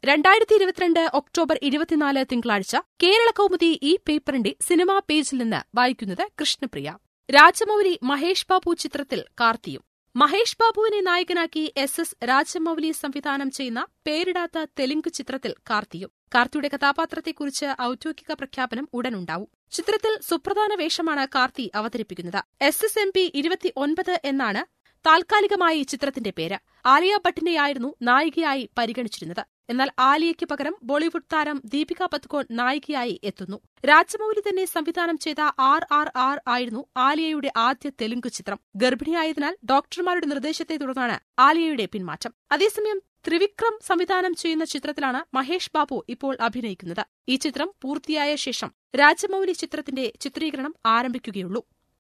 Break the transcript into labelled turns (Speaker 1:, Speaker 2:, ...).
Speaker 1: രണ്ടായിരത്തി ഇരുപത്തിരണ്ട് ഒക്ടോബർ ഇരുപത്തിനാല് തിങ്കളാഴ്ച കേരള കൗമുദി ഈ പേപ്പറിന്റെ സിനിമാ പേജിൽ നിന്ന് വായിക്കുന്നത് കൃഷ്ണപ്രിയ രാജമൌലി മഹേഷ് ബാബു ചിത്രത്തിൽ കാർത്തിയും മഹേഷ് ബാബുവിനെ നായകനാക്കി എസ് എസ് രാജമൌലി സംവിധാനം ചെയ്യുന്ന പേരിടാത്ത തെലുങ്ക് ചിത്രത്തിൽ കാർത്തിയും കാർത്തിയുടെ കഥാപാത്രത്തെക്കുറിച്ച് ഔദ്യോഗിക പ്രഖ്യാപനം ഉടനുണ്ടാവും ചിത്രത്തിൽ സുപ്രധാന വേഷമാണ് കാർത്തി അവതരിപ്പിക്കുന്നത് എസ് എസ് എം പി ഇരുപത്തിയൊൻപത് എന്നാണ് താൽക്കാലികമായി ചിത്രത്തിന്റെ പേര് ആലിയ ഭട്ടിനെയായിരുന്നു നായികയായി പരിഗണിച്ചിരുന്നത് എന്നാൽ ആലിയയ്ക്ക് പകരം ബോളിവുഡ് താരം ദീപിക പത്കോൺ നായികയായി എത്തുന്നു രാജമൌലി തന്നെ സംവിധാനം ചെയ്ത ആർ ആർ ആർ ആയിരുന്നു ആലിയയുടെ ആദ്യ തെലുങ്ക് ചിത്രം ഗർഭിണിയായതിനാൽ ഡോക്ടർമാരുടെ നിർദ്ദേശത്തെ തുടർന്നാണ് ആലിയയുടെ പിന്മാറ്റം അതേസമയം ത്രിവിക്രം സംവിധാനം ചെയ്യുന്ന ചിത്രത്തിലാണ് മഹേഷ് ബാബു ഇപ്പോൾ അഭിനയിക്കുന്നത് ഈ ചിത്രം പൂർത്തിയായ ശേഷം രാജമൌലി ചിത്രത്തിന്റെ ചിത്രീകരണം ആരംഭിക്കുകയുള്ളൂ